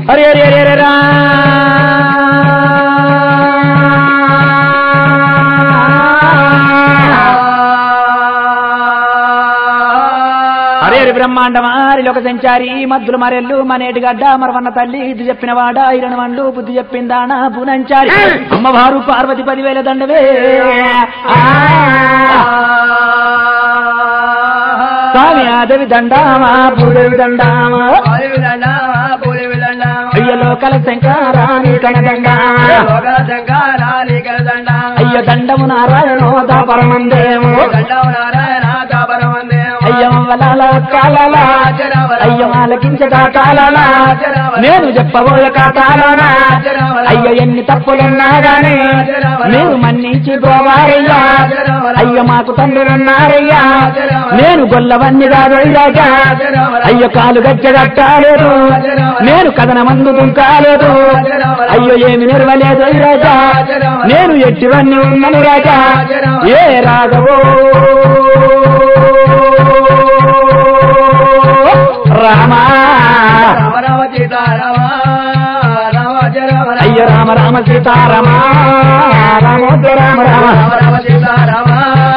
అరే అరే అరే అరే రా అరే అరే బ్రహ్మాండమారి లోక సంచారి మద్దులు మరెల్లు మనేటి గడ్డ మరవన్న తల్లి ఇది చెప్పిన వాడ ఇరణ వండు బుద్ధి చెప్పిందానా పూనంచారి అమ్మవారు పార్వతి పదివేల దండవే ఆ. స్వామి ఆదవి దండామా భూదేవి దండామా అయ్య లోకల శంకరాని కనదండా అయ్య దండము నారాయణో దాపరమందేమో అయ్య వలాల కాలలా అయ్య ఆలకించట కాలలా నేను చెప్పబోయే కాతాలనా అయ్య ఎన్ని తప్పులున్నా గాని మీరు మన్నించి పోవారయ్యా అయ్య మాకు తండ్రులున్నారయ్యా నేను గొల్లవన్ని కాదయ్యాక అయ్య కాలు గచ్చగట్టాలేదు నేను కథన మందు దుంకాలేదు అయ్యో ఏమి నిర్వలేదు రాజా నేను ఎట్టివన్నీ ఉన్నను రాజా ఏ రాఘవో రామా అయ్య రామ రామ సీతారామా రామోద్య రామ రామ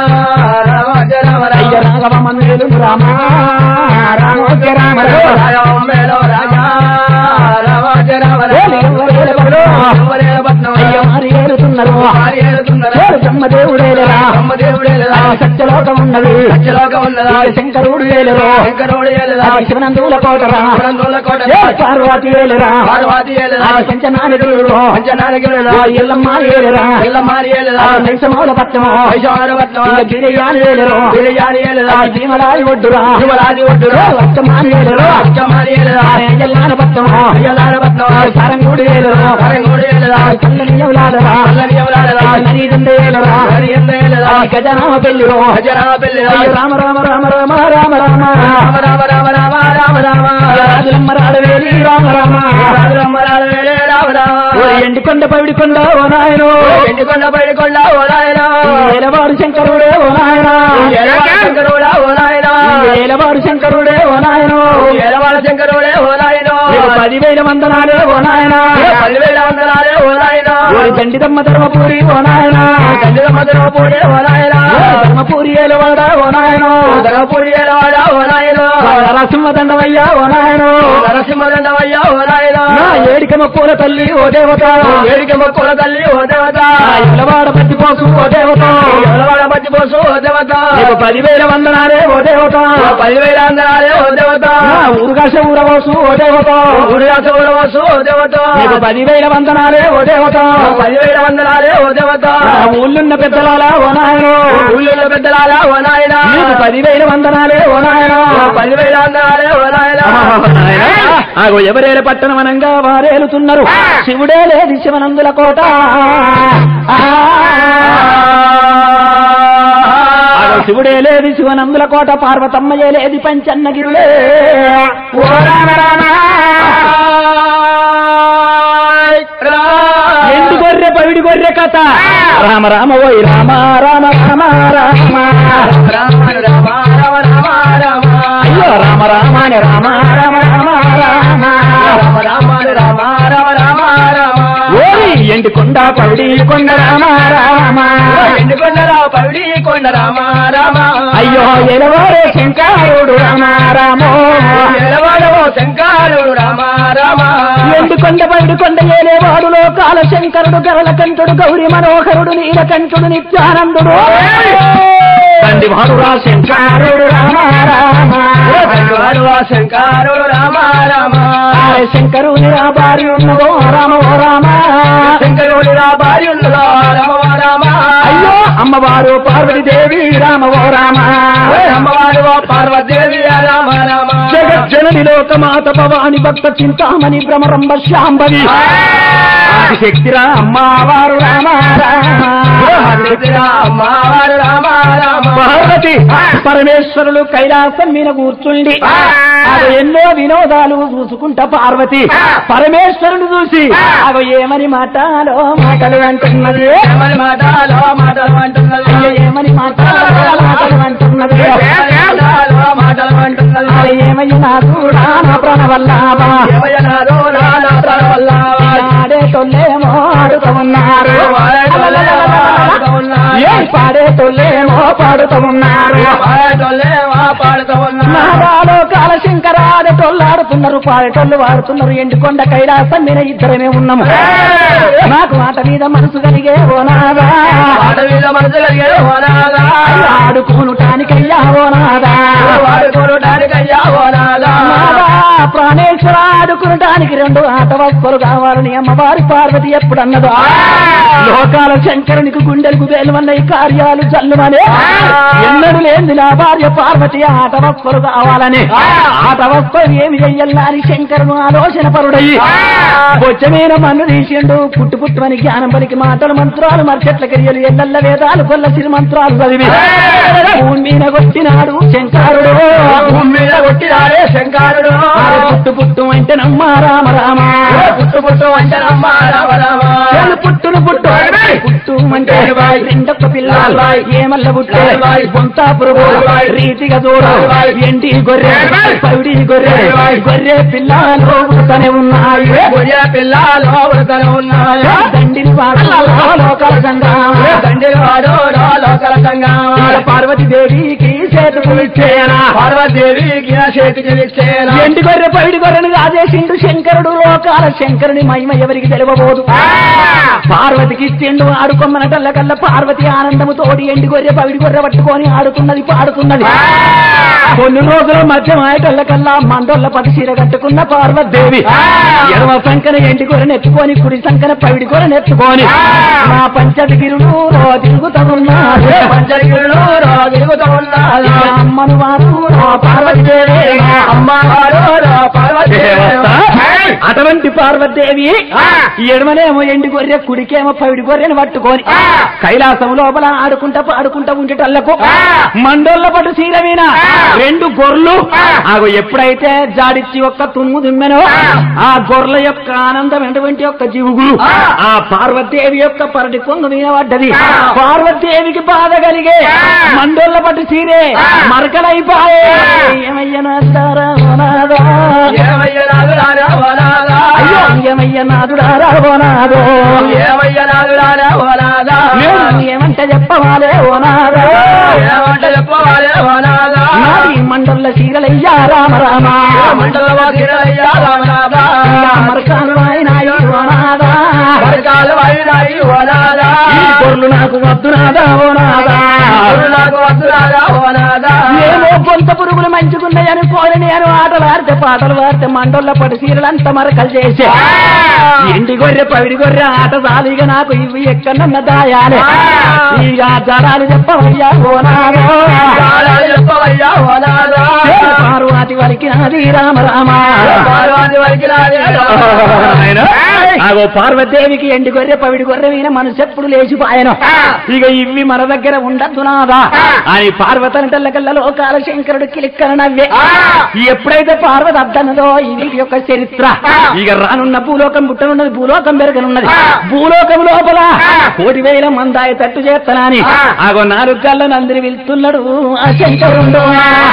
అయ్య రాఘవ మందిరు రామ రామోద్య రామ అయ్య మారి ఏలుతున్నారు ఏడు బ్రహ్మదేవుడేలరా అది సత్యలోకం ఉన్నది ఇది శంకరుడు ఏలరు అది శివనందుల కోటరా ఏ పార్వతి ఏలరా అది పంచనాయకుడు ఎల్లమ్మ ఏలరా అది శంసమూల పట్టము ఇక గిరియాని ఏలరు అది భీమరాయి ఒడ్డురా ఏ వర్తమాని ఏలరు అది ఎల్లాన పట్టము అది సారంగుడి ఏలరు అది చల్లని ఎవలాడరా అది నరీదుండే ఏలరా అది గజనామ పెళ్ళిరో అయ్య రామ రామ రామ రామ రామ రామ రాజులమ్మ రాడవేలి రామ రామ ఓ ఎండికొండ పవిడికొండ ఓ నాయనో ఎండుకొండ బయటకొండ ఓ నాయనా ఏలవాడు శంకరుడే ఓ నాయనా శంకరుడా ఓ నాయనా ఏలవాడు శంకరుడే ఓ నాయనో ఎలవాడ శంకరుడే ఓ నాయనో నీకు పదివేల వందనాలే ఓ నాయనా పదివేల వందనాలే ఓ నాయనా ఓరి దండిదమ్మ ధర్మపూరి ఓ నాయనా తండ్రి మధుర పూడే ఓ నాయనా ఓ ధర్మపూరి ఏలవాడ ఓ నాయనో ధనపూడి ఎలవాడ ఓ నాయనా నరసింహ దండవయ్యా ఓ నాయనో నరసింహదండవయ్యా ఓ నాయనా నా ఏడికమ్మ పూల తల్లి ఓ దేవత వేడిక మొక్కుల తల్లి ఓ దేవత నా ఇలవాడ పత్తి పోసు ఓ దేవత ఎలవాడ మధ్య పోసు ఓ దేవత నీకు పదివేల వందనాలే ఓ దేవత పదివేల వందనాలే ఓ దేవత నా ఊరుగాశ ఊరవోసు ఓ దేవత గురుదాస వసు ఓ దేవత నీకు పదివేల వందనాలే ఓ దేవత పదివేల వందనాలే ఓ దేవత నా ఊళ్ళున్న పెద్దలాలా ఓ నాయనో ఊళ్ళో పెద్దలాలా ఓ నాయనా నీకు పదివేల వందనాలే ఓ నాయనో పదివేల వందనాలే ఓ నాయనా ఆగో ఎవరేల పట్టణం అనంగా వారేలుతున్నారు శివుడే లేది శివనందుల కోట ఆ. ఆగో శివుడే లేది శివనందుల కోట పార్వతమ్మయే లేది పంచన్నగిరులే ఓ రామ రామ ఎండు గొర్రె పవిడి గొర్రె కథ రామ రామ ఓయ్ రామ రామ రామ రామ అయ్యో రామ రామ అని రామ రామ రామ రామ ఓరి ఎండు కొండ పవిడి కొండ రామ రామ పవిడి కొండ రామ రామ అయ్యో ఎలవారే శంకరుడు రామ రామో ఎలవాడవో శంకరుడు రామ రామ ఎండు కొండ పవిడి కొండ ఏలేవాడు లోకాల శంకరుడు గరల కంఠుడు గౌరి మనోహరుడు నీలకంఠుడు నిత్యానందుడు తండ్రి వాడురా శంకరుడు రామ రామ శంకరుడు శంకరుడు రామ రామ ఆయ శంకరుని రా భార్య ఉన్నదో రామ ఓ రామ శంకరుడు రా భార్య ఉన్నదా రామ రామ అయ్యో అమ్మవారు పార్వతీదేవి రామ ఓ రామ అమ్మవారు పార్వదేవి రామ రామ జగజ్జనని లోకమాత భవాని భక్త చింతామణి భ్రమరంబ శాంబవి ఆదిశక్తిరా అమ్మవారు రామ రామ అమ్మవారు రామ రామ పార్వతి పరమేశ్వరులు కైలాసం మీద కూర్చుండి ఆగ ఎన్నో వినోదాలు చూసుకుంటా పార్వతి పరమేశ్వరుడు చూసి ఆగ ఏమని మాటలో మాటలు అంటున్నది ఏమని మాటలో మాటలు అంటున్నది అయ్యో ఏమని మాటలో మాటలు అంటున్నది మాటలు మాటలు అంటున్నది ఆగ ఏమయ్య నా చూడా నా ప్రణవల్లాభా ఏమయ్యనాదో నానా పాడేటోళ్ళేమో ఆడుతూ ఉన్నారు ఏ పాడేటోళ్ళేమో పాడుతూ ఉన్నారు నాదాలో కాల శంకరాడేటోళ్ళు ఆడుతున్నారు పాడేటోళ్ళు వాడుతున్నారు ఎండుకొండ కైలాసం మీద ఇద్దరమే ఉన్నాము నాకు మాట మీద మనసు కలిగే ఓ నాదా ఆడుకోనుటానికయ్యా ఓ నాదా నాదా, ప్రాణేశ్వర ఆడుకునటానికి రెండు ఆట వస్తువులు కావాలని అమ్మవారి పార్వతి ఎప్పుడన్నదో లోకాల శంకరునికి గుండెలకు వేలువన్న ఈ కార్యాలు చల్లుమనే ఎన్నడు లేని నా భార్య పార్వతి ఆట వస్తువులు కావాలని ఆట వస్తువు ఏమి చెయ్యాలని అని శంకరును ఆలోచన పరుడయ్యి బొచ్చమైన మన్ను తీసిండు పుట్టు పుట్టుమని జ్ఞానం పలికి మాటలు మంత్రాలు మర్చెట్ల కిరియలు ఎల్లెల్ల వేదాలు కొల్ల సిరి మంత్రాలు చదివి భూమి మీద కొట్టినాడు శంకరుడు శంకరుడు ఆరు పుట్టు పుట్టు అంటే నమ్మ రామ రామ పుట్టు పుట్టు అంటే రమ్మ రామ రామ చెలు పుట్టును పుట్టు పుట్టు అంటే రెండొక్క పిల్ల ఏమల్ల పుట్టే బొంత పురుగు రీతిగా చూడు ఎండి గొర్రె పవిడి గొర్రె గొర్రె పిల్లలు పుడతనే ఉన్నాయి గొయ్య పిల్లలు ఉడతలు ఉన్నాయి దండిని వాడు లోకాల సంఘం దండిలు వాడు లోకల సంఘం పార్వతీదేవికి చేతులు ఇచ్చేయనా పార్వదేవికి నా చేతికి ఇచ్చేనా ఎండి గొర్రె పవిడి గొర్రెను రాజేసిండు శంకరుడు లోకాల శంకరుని మహిమ ఎవరికి తెలియబోదు పార్వతికి ఇచ్చిండు ఆడుకొమ్మనటల్ల కల్లా పార్వతి ఆనందము తోడి ఎండి గొర్రె పవిడి గొర్రె పట్టుకొని ఆడుతున్నది పాడుతున్నది కొన్ని రోజుల మధ్య మాయటల్ల కల్లా మండోళ్ళ పది చీర కట్టుకున్న పార్వతీదేవి ఎడమ సంకన ఎండి గొర్రెను ఎత్తుకొని కుడి సంకన పవిడి గొర్రెను ఎత్తుకొని నా పంచదగిరులు తిరుగుతున్నారు పంచగిరులు తిరుగుతూ ఉన్నారు అమ్మను వారు నా పార్వతీదేవి అమ్మవారు పార్వదేవి అటువంటి పార్వతీదేవి ఎడమనేమో ఎండి గొర్రె కుడికేమో పవిడి గొర్రెను పట్టుకొని కైలాసం లోపల ఆడుకుంటా పాడుకుంటా ఉండేటల్లకు మండోళ్ళ పట్టు సీరమీన రెండు గొర్రెలు ఆగో ఎప్పుడైతే జాడిచ్చి ఒక్క తుమ్ము దుమ్మెనో ఆ గొర్రెల యొక్క ఆనందం ఎటువంటి యొక్క జీవుగులు ఆ పార్వతీదేవి యొక్క పరటి కొంగు మీద పడ్డది పార్వతీదేవికి బాధ కలిగే మండోళ్ళ పట్టు సీరే మరకలైపాయే ఏమయ్య నాదుడారా ఓ నాదా. ఏమయ్య నాదు రారా వనాదా అయ్యో ఏమయ్య నాదుడారా ఓ నాదో ఏమయ్య నాదు రారా వనాదా నేను ఏమంటే చెప్పవాలే ఓ నాదా ఏమంట చెప్పవాలే వనాదా నాది మండల సీరలయ్యా రామ రామ మండల వాకిరయ్యా రామనాదా మరకాలు నాయనాయి ఓ నాదా వర్గాలు వైనాయి వనాదా ఈ గొర్రెలు నాకు వద్దు నాదా ఓ నాదా నాకు వద్దురారా వనాదా ఏమో కొంత పురుగులు మంచుకున్నాయని కోరిని అని ఆటలు ఆడితే పాటలు ఆడితే మండోళ్ళ పడి సీరలంతా మరకలు చేసే ఎండి గొర్రె పవిడి గొర్రె ఆట సాలిగా నాకు ఇవి ఎక్కడన్న దాయాలి ఇక జరాలు చెప్పవయ్యా ఓ నాదో కాలాలు చెప్పవయ్యా వనాదా పార్వతి వలికి నాది రామ రామ పార్వతి వరికిరాదే ఆగో పార్వతీదేవికి ఎండి గొర్రె పవిడి గొర్రె మీద మనసు ఎప్పుడు లేచిపాయను ఇక ఇవి మన దగ్గర ఉండద్దు నాదా అని పార్వతని తెల్లకల్ల లోకాల శంకరుడు కిలిక్కన నవ్వే ఎప్పుడైతే పార్వతి అద్దన్నదో ఈ వీటి యొక్క చరిత్ర ఇక రానున్న భూలోకం పుట్టనున్నది భూలోకం పెరగనున్నది భూలోకం లోపల కోటి వేల మందాయి తట్టు చేస్తానని ఆగో నాలుగు కళ్ళ నందిని వెళ్తున్నాడు ఆ శంకరుడు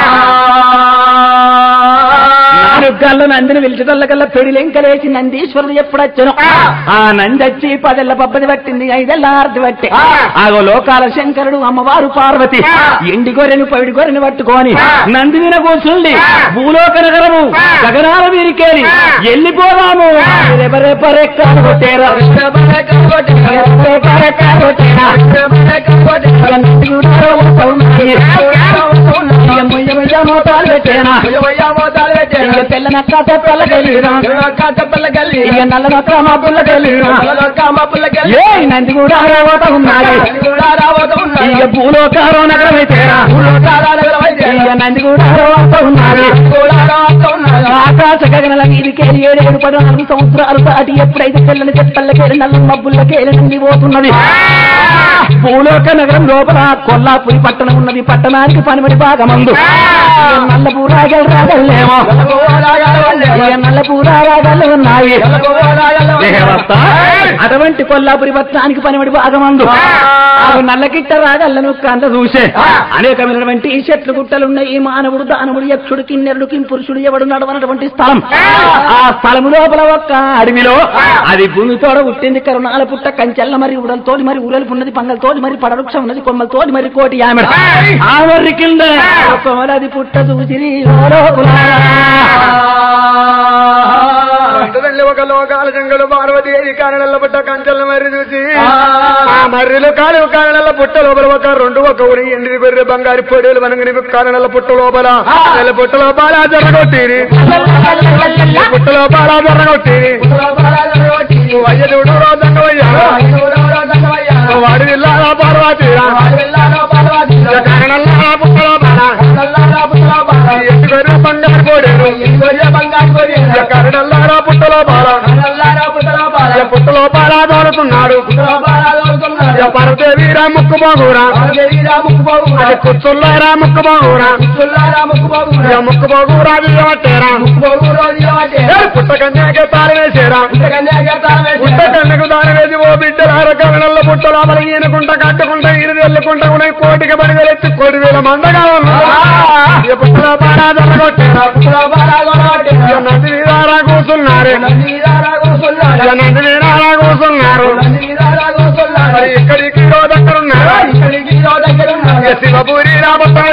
నాలుగు కళ్ళ నందిని పిలిచటల్లకల్లా పెడిలెంకలేసి నందీశ్వరుడు ఎప్పుడొచ్చను ఆ నంది వచ్చి పదెల్ల పబ్బది పట్టింది ఐదెల్ల ఆరతి పట్టి ఆగో లోకాల శంకరుడు అమ్మవారు పార్వతి ఎండి గొర్రెను పవిడి గొర్రెను పట్టుకొని నందిన కూర్చుండి భూలోక నగరము గగనాల వీరికేరి వెళ్ళిపోదాము రెపరెపరెక్కలు కొట్టేరా రెపరెపరెక్కలు కొట్టేరా ఇక నందిగుడారో ఉన్నాయి. ఇక మొయ్య మొయ్య మోతాలు పెట్టేనా ఇక తెల్లనక్క తెప్పలకెళ్ళిరా ఇక నల్లనక్క మా పుల్లకెళ్ళిరా ఏ నంది కూడా రావత ఉన్నది ఇక భూలోకారో నగరమైతేరా ఇక నంది కూడా రావత ఉన్నది ఆకాశ గగనల మీదికేరి ఏడు ఏడు పద్నాలుగు సంవత్సరాలు దాటి ఎప్పుడైతే తెల్లని చెప్పల్లకేరి నల్ల మబ్బుల్లకేరి నుండి పోతున్నది భూలోక నగరం లోపల కొల్లాపురి పట్టణం ఉన్నది పట్టణానికి పనిమడి భాగమందు నల్ల పూరాగలు రాగలేమో ఇక నల్ల పూరారాగాలు ఉన్నాయి దేవత అటువంటి కొల్లాపురి పత్రానికి పనిబడి భాగమందు ఆ నల్లకిట్ట రాగలను కంద చూసే అనేకమైనటువంటి చెట్లు గుట్టలున్నాయి ఈ మానవుడు దానవుడు యక్షుడు కిన్నెరుడు కింపురుషుడు ఎవడు నడవనటువంటి స్థలం ఆ స్థలము లోపల ఒక్క అడవిలో అది భూమితోడ పుట్టింది కరుణాల పుట్ట కంచెల్ల మరి ఉడలతోటి మరి ఊరలు ఉన్నది పంగలతోటి మరి పడవృక్షం ఉన్నది కొమ్మలతోటి మరి కోటి ఆమెడ ఆ మర్రి కింద కొమ్మలది పుట్ట చూసిరి ఓ లోకులారా. అంటదండి ఒక లోకాల జంగలు పార్వతి ఈ కారణాల పుట్ట కంచెల మర్రి చూసి ఆ మర్రిలో కాలు కారణాల పుట్ట లోపల ఒక రెండు ఒక ఉరి ఎండి బెర్రె బంగారు పొడేలు వనగని కారణాల పుట్ట లోపల నెల పుట్ట లోపల జరగొట్టిరి పుట్ట లోపల జరగొట్టిరి వయ్యదుడు రోజంగవయ్యా వాడి విల్లాల పార్వతి కారణాల పుట్ట లోపల ఎండి బెర్రె బంగారు పొడేలు కరణల్లారా పుట్ట లోపల పుట్ట లోపల దోడుతున్నాడు పరదేవీరా ముక్కు బాగురా అది కుచ్చుల్లారా ముక్కు బాగురా ముక్కు బాగురా దిగబట్టేరా పుట్ట కన్యాకే తాళి వేసేరా పుట్ట కన్యకు దాని వేసి ఓ బిడ్డలార కరణల్ల పుట్ట లోపల ఈయనకుంట కట్టుకుంటా ఈయన వెళ్ళకుంటా ఉన్నాయి కోటికి పడి వేలెత్తి కోటి వేల మందగా ఉన్నారు పుట్ట లోపల దొరగొట్టేరా నంది వీరారా కూర్చున్నారు నంది వీరారా కూర్చున్నారు మరి ఇక్కడికి రోజు అక్కడ ఉన్నారు శివపూరి రాబోతాడు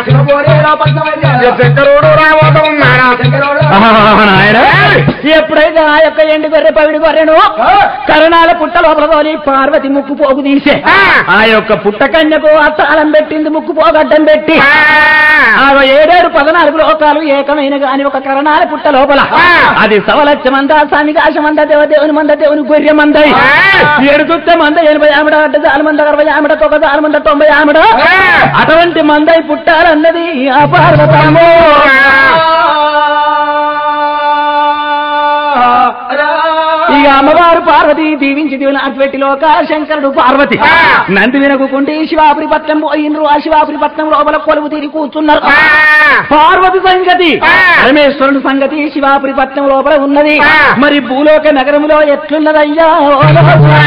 శంకరుడు రాబోతూ ఉన్నారా ఆహా, నాయనా. ఎప్పుడైతే ఆ యొక్క ఎండు గొర్రె పవిడి గొర్రెను కరణాల పుట్ట లోపల తోలి పార్వతి ముక్కు పోగు తీసే ఆ యొక్క పుట్ట కన్యకు ఆ తాళం పెట్టింది ముక్కు పోగడ్డం పెట్టి ఆ ఏడేడు పదనాలుగు లోకాలు ఏకమైన గాని ఒక కరణాల పుట్ట లోపల అది సవలక్ష మంద సామికాశ మంద దేవదేవుని మంద దేవుని గొర్రె మంద ఏడు చుట్ట మంద ఎనభై ఆమెడ అడ్డ జాల మంద అరవై ఆమెడ ఒక జాల మంద తొంభై ఆమెడ అటువంటి మందై పుట్టాలన్నది ఆ పార్వతమ్మో ఇక అమ్మవారు పార్వతి దీవించి దీవులు అటువంటి లోక శంకరుడు పార్వతి నంది వినకుంటే శివాపురి పట్నం పోయినరు ఆ శివాపురి పట్నం లోపల కొలువు తీరి కూర్చున్నారు పార్వతి సంగతి పరమేశ్వరుడు సంగతి శివాపురి పట్నం లోపల ఉన్నది మరి భూలోక నగరములో ఎట్లున్నదయ్యా ఓ లోపల?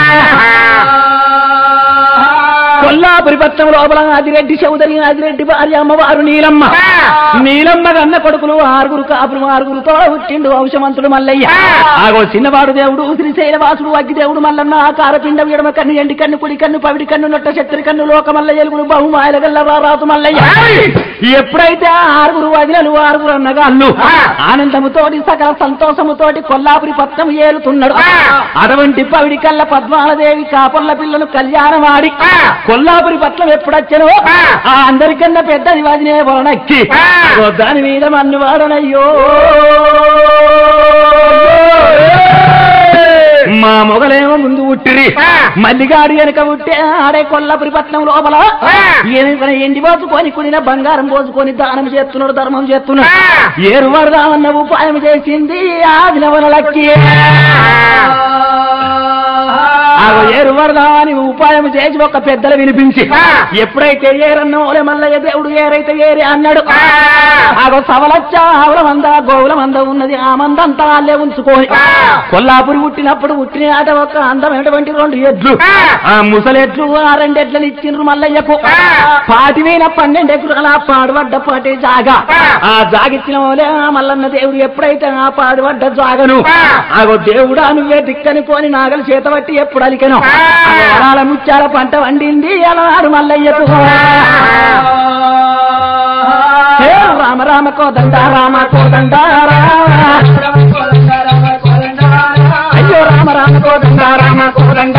కొల్లాపురి పట్నం లోపల ఆదిరెడ్డి చౌదరి ఆదిరెడ్డి భార్య అమ్మవారు నీలమ్మ నీలమ్మ కన్న కొడుకులు ఆరుగురు కాపులు ఆరుగురుతో పుట్టిండు వంశమంతుడు మల్లయ్య ఆగో చిన్నవాడు దేవుడు శ్రీశైల వాసుడు అగ్గి దేవుడు మల్లన్న ఆకార పిండం ఎడమ కన్ను ఎండి కన్ను కుడి కన్ను పవిడి కన్ను నొట్ట శత్రి కన్ను లోక మల్ల ఎలుగులు బహుమాయల గల్ల రారాతు మల్లయ్య ఎప్పుడైతే ఆ ఆరుగురు వదిలలు ఆరుగురు అన్నగాళ్ళు ఆనందముతోటి సకల సంతోషముతోటి కొల్లాపురి పట్నం ఏలుతున్నాడు అటువంటి పవిడి కల్ల పద్మాలదేవి కాపర్ల పిల్లను కళ్యాణమాడి కొల్లాపురి పట్నం ఎప్పుడొచ్చనో ఆ అందరికన్నా పెద్దది వదినే వలనక్కి ఓ దాని మీద మన్ను వాడనయ్యో మా మొగలేమో ముందు ఉట్టిరి మల్లిగాడి వెనక ఉట్టే ఆడే కొల్లాపురి పట్నం లోపల ఈయన ఎండి పోసుకొని కుడిన బంగారం పోసుకొని దానం చేస్తున్నాడు ధర్మం చేస్తున్నాడు ఏరు వరదామన్న ఉపాయం చేసింది ఆదినవనలక్కి ఆగో ఏరు వరదాని ఉపాయం చేసి ఒక పెద్దలు వినిపించి ఎప్పుడైతే ఏరన్న ఓలే మల్లయ్య దేవుడు ఏరైతే ఏరి అన్నాడు ఆగో సవలచ్చ ఆవుల మంద గోవుల మంద ఉన్నది ఆ మందంతా వాళ్ళే ఉంచుకొని కొల్లాపురి పుట్టినప్పుడు పుట్టిన ఆట ఒక అందమైనటువంటి రెండు ఎడ్లు ఆ ముసలెడ్లు ఆ రెండు ఎడ్లను ఇచ్చిండ్రు మల్లయ్యకు పాటి మీద పన్నెండు ఎకరాల పాడుబడ్డ పాటి జాగా ఆ జాగిచ్చిన వాళ్ళే ఆ మల్లన్న దేవుడు ఎప్పుడైతే ఆ పాడుబడ్డ జాగను ఆగో దేవుడా నువ్వే దిక్కని పోని నాగలు చేత పట్టి ఎప్పుడు అలికెను వరాల ముత్యాల పంట వండింది అలనాడు మల్లయ్యకు హే రామ రామ కోదండ రామ కోదండ రామ అయ్యో రామ రామ కోదండ రామ కోదండ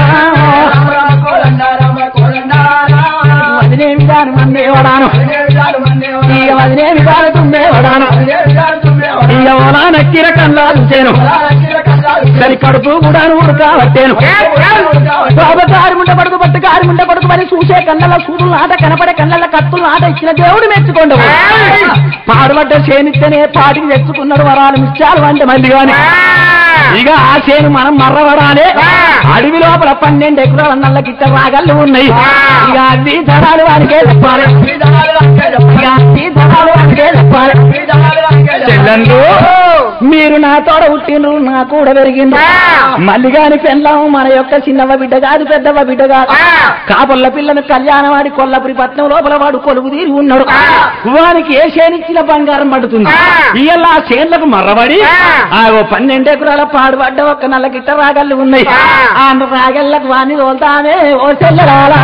వదినే విధానం మందే వడాను ఇక వదినే విధానం తుమ్మే వడాను ఇక ఓలా నక్కిర కల్లాలు చేను సరి కడుపు కూడా ఉడకావట్టేను బాబా కారు ముండ పడుకు పట్టు కారు ముండ పడుకు మరి చూసే కళ్ళ సూదులు ఆట కనపడే కళ్ళ కత్తులు ఆట ఇచ్చిన దేవుడు మెచ్చుకోండు పాడుబడ్డ చేనిస్తేనే పాటికి తెచ్చుకున్నాడు వరాలు మిచ్చారు అంటే మళ్ళీ గాని ఇక ఆ చేను మనం మర్రవడాలి ఆ. అడవి లోపల పన్నెండు ఎకరాల నల్ల గిట్ట రాగళ్ళు ఉన్నాయి ఆ. ఇక అవి ధరాలు వానికే చెప్పాలి ఇక అవి ధరాలు వానికే చెప్పాలి చెల్లెళ్ళు మీరు నా తోడ పుట్టిండ్రు నా కూడా పెరిగిండ్రు ఆ. మల్లిగాని పెళ్ళాము మన యొక్క చిన్నవ బిడ్డ కాదు పెద్దవ బిడ్డ కాదు కాపల్ల పిల్లను కళ్యాణం ఆడి కొల్లపురి పట్నం లోపల వాడు కొలువు తీరి ఉన్నాడు ఆ. వానికి ఏ చేనిచ్చిన బంగారం పడుతుంది ఆ. ఇవాళ ఆ చేన్లకు మర్రబడి ఆ. ఆ ఓ పన్నెండు ఎకరాల పాడుపడ్డ ఒక్క నల్ల గిట్ట రాగళ్ళు ఉన్నాయి ఆ. ఆ రాగళ్ళకు వాణ్ణి తోలుతానే ఓ చెల్లెరాలా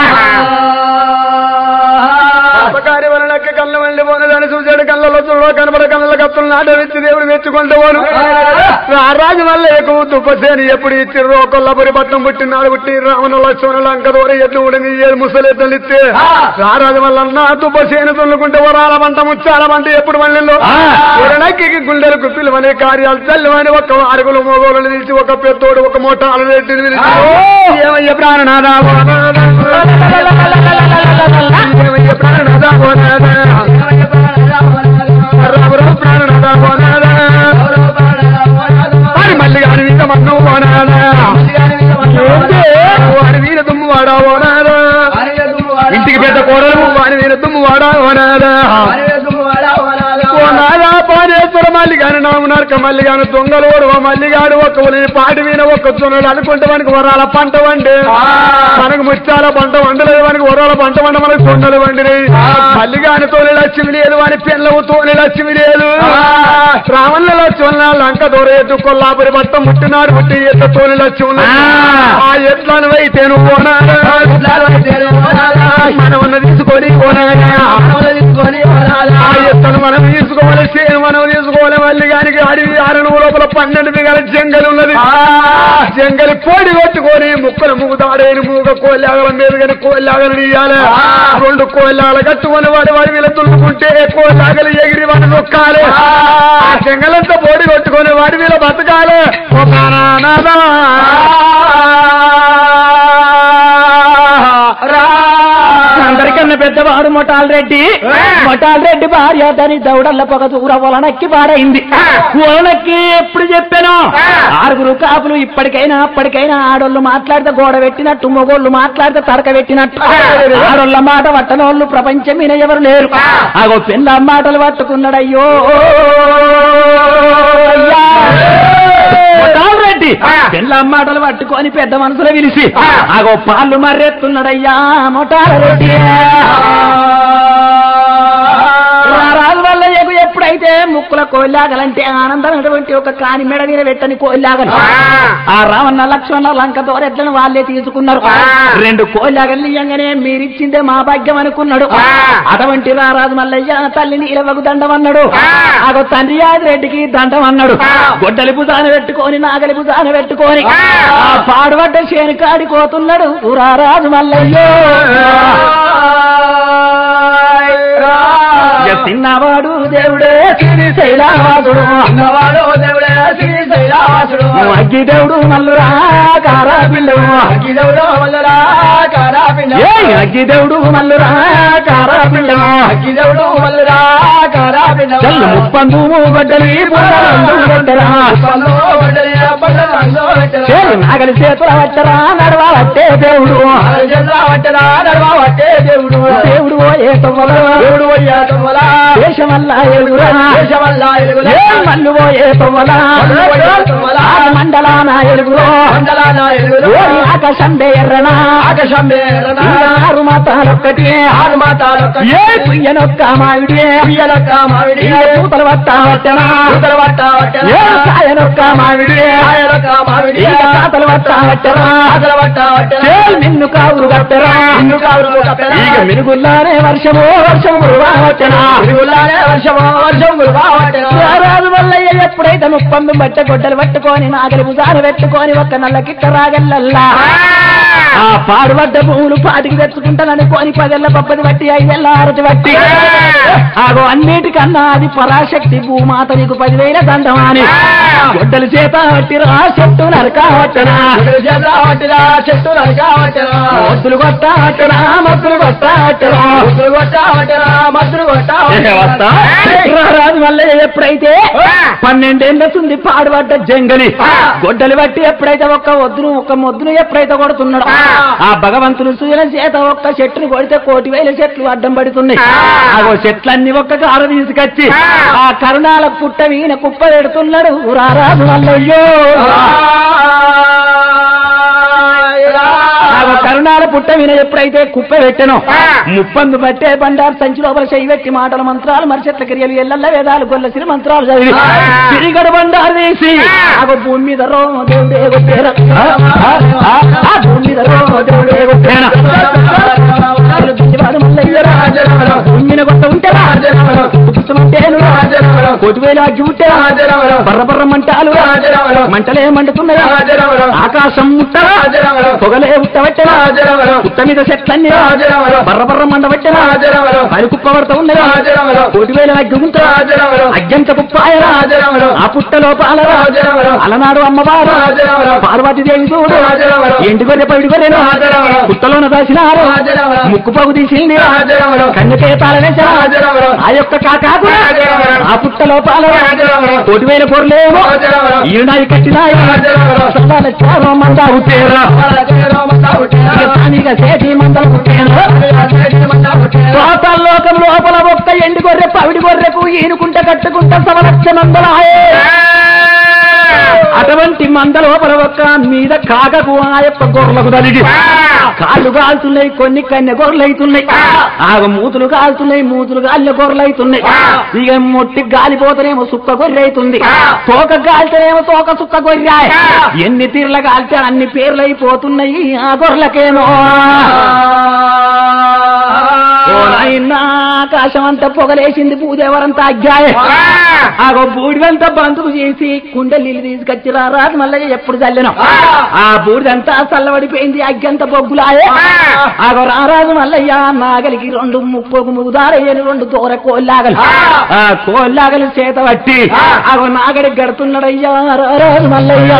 పాపకారి వలనకి కళ్ళ వెళ్ళి పోనదాన్ని చూసాడు కళ్ళలో చూడ కనబడ కళ్ళ కత్తులు నాటవిచ్చి దేవుడు మెచ్చుకుంటూ పోను ఆ రాజు వల్ల ఎక్కువ దుప్పసేని ఎప్పుడు ఇచ్చిర్రు కొల్లపురి పట్నం పుట్టినాడు పుట్టి రావణ లక్ష్మణ లంక దూర ఎట్లు ఉడిని ఏ ముసలెద్దలు ఇస్తే ఆ రాజు వల్ల నా దుప్పసేని తుల్లుకుంటే వరాల పంట ముచ్చాల పంట ఎప్పుడు మళ్ళీ ఆ. ఎరనక్కి గుండెలు కుప్పిలు అనే కార్యాలు చల్లువని ఒక అరుగులు మోగోలు నిలిచి ఒక పెద్దోడు ఒక మూట అలరెడ్డిని పిలిచి ఏమయ్య ప్రాణనాథా ఏమయ్య ప్రాణనాథా పోనాదా రాముడు ప్రాణనాథా పోనాదా వారి మళ్ళీ గారి వీర మన్ను పోనాదా ఏంటి? వారి వీర దుమ్ము వాడా పోనాదా ఇంటికి పెద్ద కోడలు వారి వీర దుమ్ము వాడా పోనాదా ఓ నాదా పానేశ్వర మల్లిగాని నాము నరక మల్లిగాని దొంగలోడు ఓ మల్లిగాడు ఒక్క ఉలిని పాటి వీణ ఒక్క జొన్నలు అనుకుంటే మనకి వరాల పంట వండి మనకు ముత్యాల పంట వండలేదు మనకి వరాల పంట వండ మనకు జొన్నలు వండిని మల్లిగాని తోని లక్ష్మి లేదు వాని పిల్లవు తోని లక్ష్మి లేదు రావణ లక్ష్మణ లంక దూరేతు కొల్లాపురి పట్టం ముట్టినాడు ముట్టి ఎట్ల తోని లక్ష్మి ఆ ఎట్లను అయితే నువ్వు మనం తీసుకొని పోనాడా ఆ ఎత్తను మనం తీసుకోవాలి చేను మనం తీసుకోవాలి మళ్ళీ కానీ అడవి ఆరణం లోపల పన్నెండు మిగల జంగల్ ఉన్నది జంగలి పోడి కొట్టుకొని ముక్కలు మూగుతాడేని మూగ కోల్లాగల మీద కానీ కోల్లాగలు నీయాలి రెండు కోల్లాగలు కట్టుకొని వాడి వాడి వీళ్ళ తులుకుంటే కోల్లాగలు ఎగిరి వాడి నొక్కాలి ఆ జంగలంతా పోడి కొట్టుకొని వాడి వీళ్ళ బతకాలి ఒక నానాదా. అందరికన్నా పెద్దవాడు మొటాల్ రెడ్డి మొటాల్ రెడ్డి భార్య దాని దౌడల్ల పొగ దూర వలనక్కి పాడైంది వలనక్కి ఎప్పుడు చెప్పాను ఆరుగురు కాపులు ఇప్పటికైనా అప్పటికైనా ఆడోళ్ళు మాట్లాడితే గోడ పెట్టినట్టు మొగోళ్ళు మాట్లాడితే తడక పెట్టినట్టు ఆడోళ్ళ మాట పట్టనోళ్ళు ప్రపంచం మీద ఎవరు లేరు ఆగో పిల్ల మాటలు పట్టుకున్నాడయ్యో అయ్యా. మొటాల్ రెడ్డి పిల్ల మాటలు పట్టుకొని పెద్ద మనసులో పిలిచి ఆగో పాలు మర్రెత్తున్నాడయ్యా మొటాల రెడ్డి రారాజు వల్ల ఎగు ఎప్పుడైతే ముక్కుల కోల్లాగలంటే ఆనందమైనటువంటి ఒక కాని మెడ మీద పెట్టని కోల్లాగలు ఆ రావణ లక్ష్మణ లంక దోరెట్లను వాళ్ళే తీసుకున్నారు రెండు కోల్లాగలు ఇయ్యంగానే మీరిచ్చిందే మా భాగ్యం అనుకున్నాడు అటువంటి రారాజు మల్లయ్య తల్లిని ఇలవకు దండం అన్నాడు ఆగో తండ్రి రెడ్డికి దండం అన్నాడు గొడ్డలి భుజాన పెట్టుకొని నాగలి భుజాన పెట్టుకొని ఆ పాడుబడ్డ చేను కాడిపోతున్నాడు రారాజు మల్లయ్యో ఇక తిన్నవాడు దేవుడే శ్రీశైలావాసుడు అగ్గి దేవుడు మల్లురా కారా పిల్లు ఏ అగ్గి దేవుడు మల్లురా కారా పిల్లు చల్లు ముప్పందు గొడ్డలి గొడ్డరా చేరు నాగలి చేతుల వచ్చరా నడవ వట్టే దేవుడు దేవుడు ఏ తొవ్వల దేవుడు దేశమల్లా ఎలుగురా ఏ మల్లు ఏ తొవ్వల మండలాన ఎలుగురో ఓరి ఆకాశం ఎర్రనా ఆరు మాతాలొక్కటి ఆరు మాతాలొక్కటి. ఏ పుయ్యనొక్క మావిడి పియ్యలొక్క మామిడి ఏ పూతల వట్ట వట్టనా పూతల వట్ట వట్టెన. ఏ కాయనొక్క మావిడి కాయలొక్క మామిడి ఇంకా కాతల వట్ట వట్టనా పూతల వట్ట వట్టెన. ఏ నిన్ను కావురు కట్టరా నిన్ను కావురు కట్టెన. ఇక మిరుగుల్లానే వర్షము వర్షము కురువా వట్టనా తిరుగులానే వర్షము వర్షం కురువా వట్టెన. రారాజు వల్లయ్య ఎప్పుడైతే ముప్పందు బట్ట గొడ్డలు పట్టుకొని నాగలి భుజాలు పెట్టుకొని ఒక్క నల్ల కిట్ట రాగల్లల్లా ఆ పాడుబడ్డ భూములు పాటికి తెచ్చుకుంటాననుకోని పదెల్ల పప్పది బట్టి ఐదెల్ల ఆరతి బట్టి ఆగో అన్నిటికన్నా అది పరాశక్తి భూమాత నీకు పదివేల దండమాని గొడ్డలు చేత పట్టిరా చెట్టు నరకావట్టనా చెట్టు కావట్టరా మొద్దులు కొట్టావట్టనా మొద్దులు కొట్టావట్టనా ముద్దులు కొట్టావట్టరా మద్దులు కొట్టావట్టరా రాజు వల్ల ఎప్పుడైతే పన్నెండేళ్ళ తుంది పాడుపడ్డ జంగలి గొడ్డలు బట్టి ఎప్పుడైతే ఒక్క వద్దును ఒక్క మొద్దును ఎప్పుడైతే కొడుతున్నాడు ఆ భగవంతుడు సూర్యుల చేత ఒక్క చెట్టును కొడితే కోటి వేల చెట్లు అడ్డం పడుతున్నాయి ఆ చెట్లన్నీ ఒక్క కారు తీసుకొచ్చి ఆ కరుణాల పుట్ట వీణ కుప్ప పెడుతున్నాడు రారాజు వల్లయ్యో ఆ కరుణాల పుట్ట వీణ ఎప్పుడైతే కుప్ప పెట్టానో ముప్పందు పట్టే బండారు సంచి లోపల చెయ్యి పెట్టి మాటల మంత్రాలు మరిచెట్ల క్రియలు ఎల్లల్ల వేదాలు గొల్ల సిరి మంత్రాలు చదివి తిరిగడు బండారు వేసి ఆ భూమి మీద రో దేవుడే కొట్టేరా. ఆ, ఆ, ఆ, ఆ భూమి మీద రో దేవుడే కొట్టేరా. దుండివాడు మల్లయ్యరా. భూమి మీద కొట్ట ఉంటేరా పుట్టుమంటేను కోటి వేలు అగ్గి ఉంటేరా బర్ర బర్ర మంటాలు మంటలే మండుతున్నాయా ఆకాశం ముట్టరా పొగలే ఉట్టబట్టరా పుట్ట మీద చెట్లన్నీ బర్ర బర్ర మండబట్టరా పని కుప్ప పడతా ఉన్నదా కోటి వేల అగ్గి ఉంటారా అగ్గంత కుప్పాయరా ఆ పుట్ట లోపాలరా అలనాడు అమ్మవారు పార్వతీదేవి చూడు ఎండు గొర్రె పవిడి గొర్రెను పుట్టలోన దాచినారు ముక్కు పగు తీసింది కన్నుకే తాళవేసరా ఆ యొక్క కాకాకు ఆ పుట్ట లోపాలరా కోటి వేల పొరలేమో ఈనాయి కట్టినాయి సల్లాల చారో మందా ఉట్టేరా దానిగా సేటి మందలు పుట్టేరా లోకం లోపల ఒక్క ఎండు గొర్రె పవిడి గొర్రెకు ఈనుకుంట కట్టుకుంట సవలక్ష మందలాయే అటువంటి మంద లోపల ఒక్క మీద కాకకు ఆ యొక్క గొర్రెలకు తలిగి కాళ్ళు కాలుతున్నాయి కొన్ని కన్నె గొర్రెలు అవుతున్నాయి ఆగ మూతులు కాలుతున్నాయి మూతులు గాలిన గొర్రెలు అవుతున్నాయి ఇక మొట్టి గాలిపోతేనేమో సుక్క గొర్రె అవుతుంది తోక గాలితేనేమో తోక సుక్క గొర్రె ఎన్ని తీర్ల కాలితే అన్ని పేర్లు అయిపోతున్నాయి ఆ గొర్రెలకేమో ఓ నాయనా ఆకాశం అంతా పొగలేసింది భూదేవరంతా అగ్గాయ ఆగో బూడిదంతా బంతుకు చేసి కుండ నీళ్ళు తీసుకొచ్చి రా రాదు మళ్ళీ ఎప్పుడు చల్లినాం ఆ బూడిదంతా చల్లబడిపోయింది అగ్గంత బొగ్గులాయే ఆగో రారాజు మల్లయ్య నాగలికి రెండు ముప్పకు ముగుదారయ్యని రెండు దూర కోల్లాగలు ఆ కోల్లాగలు చేత పట్టి ఆగో నాగడి గడుతున్నాడయ్యా రారాజు మల్లయ్య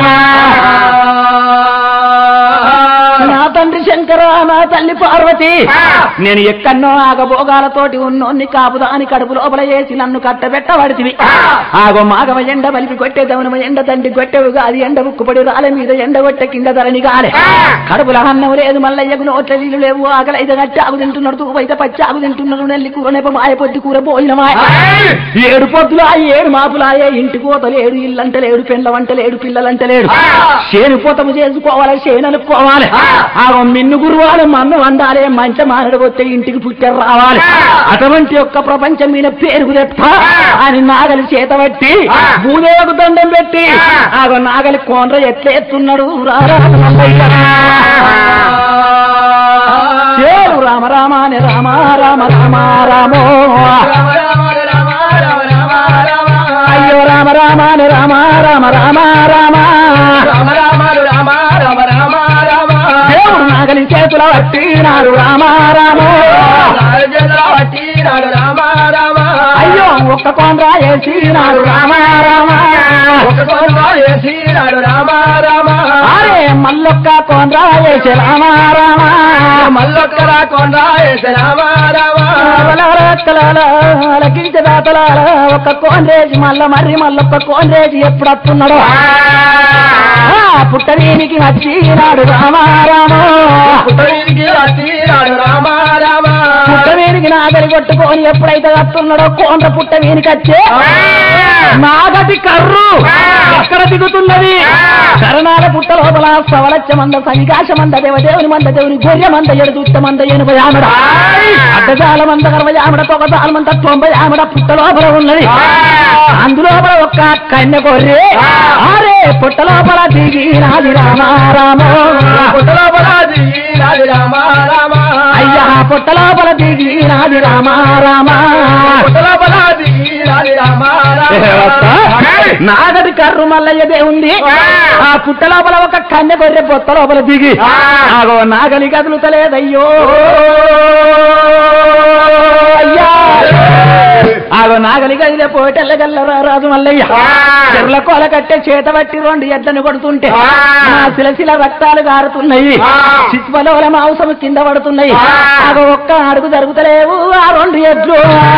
నా తండ్రి శంకర నా తల్లి పార్వతి నేను ఎక్కన్నో ఆగభోగాలతోటి ఉన్నోన్ని కాపుదాని కడుపు లోపల వేసి నన్ను కట్టబెట్టబడితివి ఆగో మాగవ ఎండ బలిపి కొట్టే దవనమ ఎండ తండ్రి కొట్టెవుగా అది ఎండ ఉక్కుపడి రాలే మీద ఎండ కొట్టే కింద ధరని గాలే కడుపుల అన్నం లేదు మల్లయ్యకు నోట్ల నీళ్ళు లేవు ఆకలి అయితే గట్టి ఆగు తింటున్నాడు తూపైతే పచ్చి ఆగు తింటున్నాడు నెల్లి కూర నెప మాయ పొద్దు కూర పోయిన మాయ ఏడు పొద్దులా ఏడు మాపులాయే ఇంటి కోత లేడు ఇల్లంట లేడు పెండ్ల వంట లేడు పిల్లలంట లేడు చేను పోతము చేసుకోవాలి చేను అనుకోవాలి ఆ మిన్ను గురువాలు మన్ను వండాలి మంచ మానడు వస్తే ఇంటికి పుట్టారు రావాలి అటువంటి యొక్క ప్రపంచం మీద పేరుకు తెప్ప అని నాగలి చేత పట్టి భూదేవకు దండం పెట్టి ఆగో నాగలి కోండ్ర ఎట్లా ఎత్తున్నాడు రారా మల్లయ్య. చేరు రామ రామ అని రామ రామ రామ రామో అయ్యో రామ రామ అని రామ రామ రామ రామ దేవుడు నాగలి చేతుల పట్టినాడు రామ రామో అయ్యో ఒక్క కోండ్ర వేసినాడు రామ రామ అరే మల్లొక్క కోండ్ర వేసి రామ రామ మల్లొక్కరా కొండ రామ రామ లకించదాతలాల ఒక్క కోండ్రేసి మల్ల మర్రి మల్లొక్క కోండ్రేసి ఎప్పుడు వస్తున్నాడు ఆ, పుట్టవీనికి వచ్చినాడు రామ రామ పుట్టడానికి వచ్చినాడు రామ రామ పుట్టవీనికి నాగలి కొట్టుకొని ఎప్పుడైతే వస్తున్నాడో కోండ్ర పుట్టవీనికి వచ్చే నాగటి కర్రు ఎక్కడ దిగుతున్నది శరణాల పుట్ట లోపల సవలచ్చ మంద సవికాశ మంద దేవదేవుని మంద దేవుని గొర్రె మంద ఎడుదుత్త మంద ఎనుభై ఆమడ అడ్డజాల మంద గర్భ ఆమడ తొగజాల మంద తొంభై ఆమడ పుట్ట లోపల ఉన్నది అందులోపల ఒక్క కన్య గొర్రె అరే పుట్ట లోపల దిగి నాది రామ రామ పుట్టలోపలాది రాజు రామ రామ అయ్యా పుట్ట లోపల దిగి నాది రామ రామ పుట్టలోపలాది రాజు రామ రామ నాగడి కర్రు మల్లయ్య దేవుంది ఆ పుట్ట లోపల ఒక కన్నె గొర్రె పొత్త లోపల దిగి ఆగో నాగలి కదులుతలేదయ్యో అయ్యా ఆగో నాగలి గదిలే పోటెల్లగల్లరా రాజు మల్లయ్య చెర్ల కోల కట్టే చేత పట్టి రెండు ఎడ్లను కొడుతుంటే నా శిలశిల రక్తాలు గారుతున్నాయి చిత్వలోల మాంసము కింద పడుతున్నాయి ఆగో ఒక్క అడుగు జరుగుతలేవు ఆ రెండు ఎడ్లు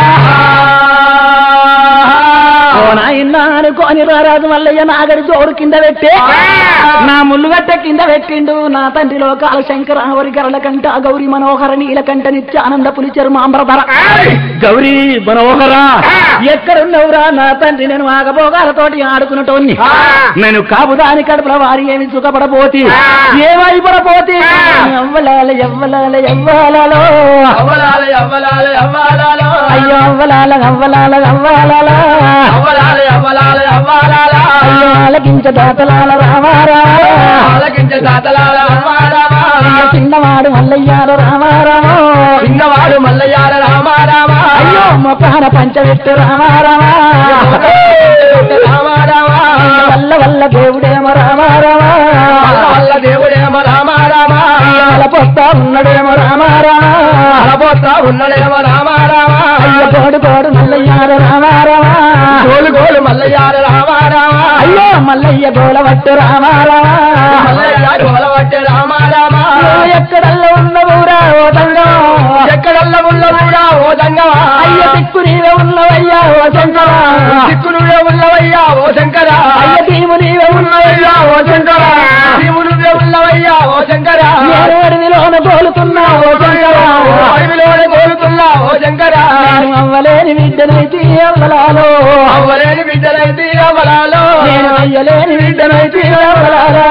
ఓ నాయన అనుకోని రారాజు మల్లయ్య నాగడి జోడు కింద పెట్టి నా ముల్లుగట్ట కింద పెట్టిండు నా తండ్రి లోకాల శంకర హరి గరల కంట గౌరీ మనోహర నీలకంఠ నిత్య ఆనంద పులిచరు మాంబరధర గౌరీ మనోహర ఎక్కడున్నవురా నా తండ్రి నేను ఆగభోగాలతోటి ఆడుకున్నటోన్ని నేను కాపుదాని కడుపుల వారి ఏమి సుఖపడపోతి ఏమైపడపోతి ఎవ్వలాల ఎవ్వలాల ఎవ్వాలలో అవ్వలాల అవ్వలాల అవ్వాలాలో అయ్యో అవ్వలాల అవ్వలాల అవ్వాలలో అవ్వలాల అవ్వలాల అవ్వాలాల అయ్యో ఆలకించ దాతలాల రామారా ఆలకించే తాతలాల అవ్వారామా అయ్యో చిన్నవాడు మల్లయ్యారు రామారామో చిన్నవాడు మల్లయ్యాల రామ రామ అయ్యో మొకాన పంచవెట్టు రామారామా రామ రామ వల్ల వల్ల దేవుడేమో రామారామా వల్ల వల్ల దేవుడేమో రామ రామ అల పొత్తా ఉన్నడేమో రామారామా అలపోతా ఉన్నడేమో రామ రామ అయ్యో కోడు కోడు మల్లయ్యారు రామారామా గోలు గోలు మల్లయ్యాల రామ రామ అయ్యో మల్లయ్య గోలవట్టు రామారామా మల్లయ్య గోలవట్టే రామ రామ నువ్వు ఎక్కడల్లో ఉన్నవురా ఓ తంగం ఎక్కడల్ల ఉన్న కూడా ఓ దంగవా అయ్య దిక్కు నీవే ఉన్నవయ్యా ఓ శంకరా దిక్కునువే ఉన్నవయ్యా ఓ శంకర అయ్య భీము నీవే ఉన్నవయ్యా ఓ శంకరా శివునువే ఉన్నవయ్యా ఓ శంకర నేను అడవిలోన తోలుతున్నా ఓ శంకరా అడవిలోనే కోరుతున్నా ఓ శంకర నేను అవ్వలేని బిడ్డనైతే అవ్వలాలో అవ్వలేని బిడ్డలైతే అవ్వలాలో నేను అయ్యలేని బిడ్డనైతే అవ్వలాలో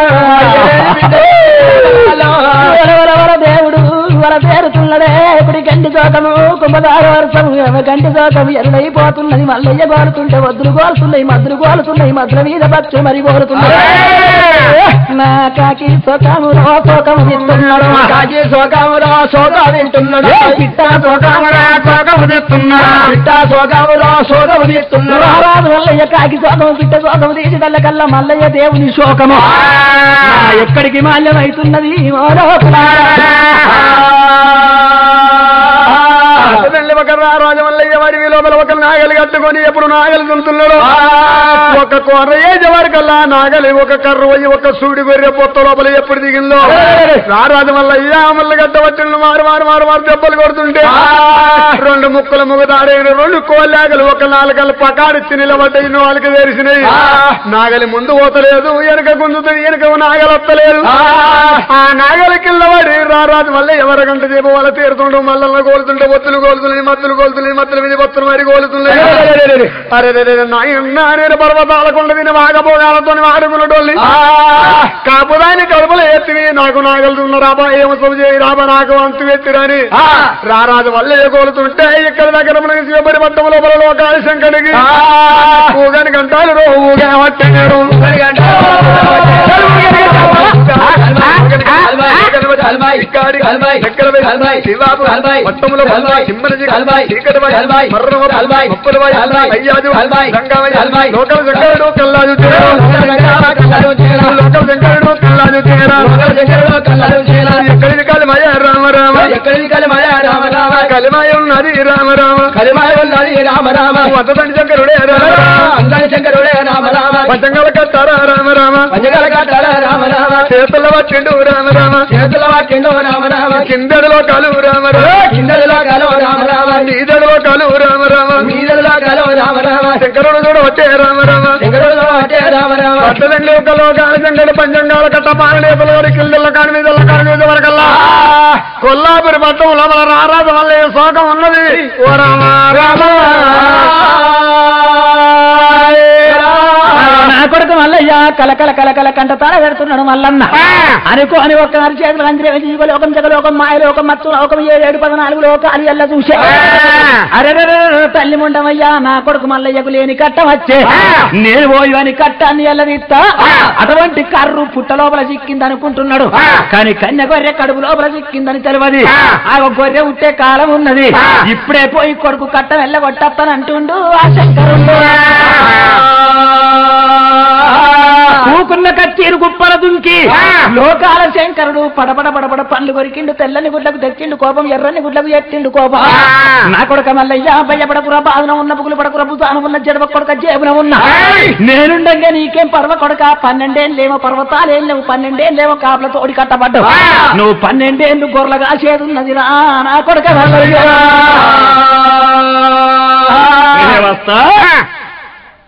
వరవరవర దేవుడు వర తేరుతున్నదే ఇప్పుడు గంటి చోటము కుంభదార వర్షము గంటి చోటము ఎల్లైపోతున్నది మల్లయ్య కోరుతుంటే వద్దులు కోరుతున్నాయి మద్దులు కోరుతున్నాయి మద్దుల మీద పచ్చు మరి కోరుతున్నాయి నా కాకి సొకములో సోకము తిస్తున్నాడు కాకి శోకములో శోక వింటున్నాడు ఏ పిట్టా సోకమురా సోకము తిస్తున్నాడు పిట్టా శోకములో శోకము తీస్తున్నాడు రారాజు మల్లయ్య కాకి శోకము పిట్ట శోకము తీసి కల్లా మల్లయ్య దేవుని శోకము నా ఎక్కడికి మాల్యమైతున్నది ఓ లోపల అతనండి ఒక రాజమల్లయ్య వారి లోపల ఒక నాగలి కట్టుకొని ఎప్పుడు నాగలి దులుతున్నాడు ఒక కొర్ర ఏజ వరకల్లా నాగలి ఒక కర్ర పోయి ఒక సూడి గొర్రె పొత్త లోపల ఎప్పుడు దిగిందో రారాజు మల్లయ్య మల్ల గడ్డ వచ్చిండు మారు మారు మారు మారు దెబ్బలు కొడుతుంటే రెండు ముక్కలు ముగదాడైన రెండు కోలాగలు ఒక నాలుగలు పకాడిచ్చి నిలబడ్డాయి నాలుగు తెరిసినాయి నాగలి ముందు పోతలేదు వెనక గుంజుతుంది వెనక నాగలు వస్తలేదు ఆ నాగలి కింద పడి రారాజు మళ్ళీ ఎవరి గంట చేప వాళ్ళ తీరుతుండు మల్లన్న కోలుతుంటే ఒత్తులు కోలుతున్నాయి మత్తులు కోలుతున్నాయి మత్తుల మీద బొత్తులు మరి కోలుతున్నాయి అరే రే రే, నాయన నేను పర్వతాల కొండ మీద వాగపోగాలతో వాడుకున్నటోళ్ళి కాపుదాని కడుపులో ఎత్తివి నాకు నాగలుతున్న రాబా ఏమో సొమ్ము చేయి రాబా నాకు అంతు ఎత్తిరని రారాజు వల్ల ఏ కోలుతుంటే ఇక్కడ దగ్గర మనకి శివపడి పట్టం లోపల లోకాల శంకరికి ఊగని గంటాలు రో ఊగా పట్టారు ఎక్కడిది కలిమయ రామ రామ కలిమయ ఉన్నది రామ రామ రామ రామ వద్దదండి శంకరుడే రామ రామ అందరి శంకరుడే రామ రామ పంచంగల కట్టారా రామ రామ పంచగల కట్టాల రామ రామ చేతుల పట్టిండు రామ రామ చేతుల వాక్యంలో రామ రామ కిందడిలో కలు రామ రామ కిందలో కలో రామ రామ నీదడిలో కలు రామ రామ మీదలో కలో రామ రామ శంకరుడు కూడా వచ్చే రామ రామ శంకరులో అటే రామ రామ పట్టదండి ఒక లోకాల శంకరుడు పంచంగాల కట్ట పాలనేతల వారి కిల్లెల కాని మీద కాని మీద వరకల్లా కొల్లాపురి పట్టం లోపల రారాజు వల్ల ఏ శోకం ఉన్నది ఓ రామ రామ నా కొడుకు మల్లయ్య కలకల కలకల కంట తాళ పెడుతున్నాడు మల్లన్న ఆ. అనుకో అని ఒక్క నరి చేతులు అందరూ జీవలోకం జగలోకం మాయలోకం మత్తు లోకం ఏడు పదనాలుగు లోకాలు ఎల్ల చూసే ఆ. అరే తల్లి ముండమయ్యా నా కొడుకు మల్లయ్యకు లేని కట్టం వచ్చే ఆ. నేను పోయి అని కట్టాన్ని ఎల్లదిస్తా ఆ. అటువంటి కర్రు పుట్ట లోపల చిక్కింది అనుకుంటున్నాడు ఆ. కానీ కన్య గొర్రె కడుపు లోపల చిక్కిందని తెలియదు ఆ. ఆ గొర్రె ఉట్టే కాలం ఉన్నది ఆ. ఇప్పుడే పోయి కొడుకు కట్టం వెళ్ళగొట్టేస్తాను అంటుండు ఆ శంకరుడు కూకున్న కచ్చీరు గుప్పల దుంకి ఆ. లోకాల శంకరుడు పడపడ పడపడ పండ్లు కొరికిండు తెల్లని గుడ్లకు తెచ్చిండు కోపం ఎర్రని గుడ్లకు ఎట్టిండు కోపం ఆ. నా కొడుక మల్లయ్య భయపడకురా బాధన ఉన్న పుగులు పడకురా భుజాన ఉన్న జడవ కొడుక జేబున ఉన్న ఏయ్. నేనుండగా నీకేం పర్వ కొడక పన్నెండేం లేవో పర్వతాలేం లేవు పన్నెండేం లేవో కాపుల తోడి కట్టబడ్డావు ఆ. నువ్వు పన్నెండేళ్ళు గొర్రెలుగా చేదున్నది రా నా కొడుక మల్లయ్య ఆ. నేనే వస్తా ఆ.